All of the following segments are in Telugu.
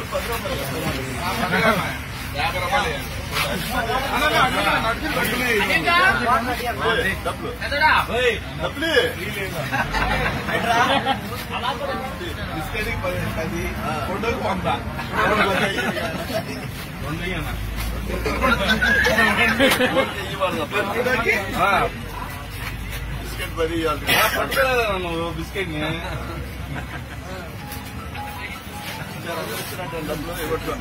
డబ్బులు డబ్బులు బిస్కెట్కి పది పది ఫోటోకి వంద ఫోటోకి బిస్కెట్ పది ఇవ్వాలి పట్టుకోలేదా నువ్వు బిస్కెట్ ని డబ్బులు ఇవ్వట్లేదు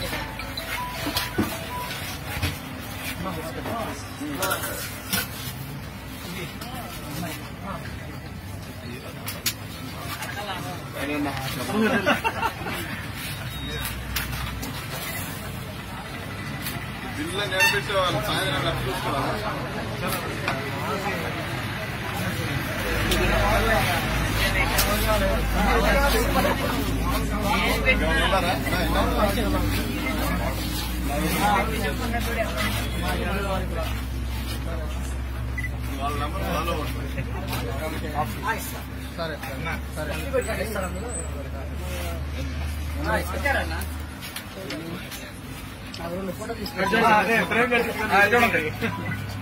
బిల్లు నేర్పించే వాళ్ళు సాయంత్రం డబ్బులు చూసుకోవాలి వాళ్ళ నెంబర్ ఫాలో ఉంటుంది చూడండి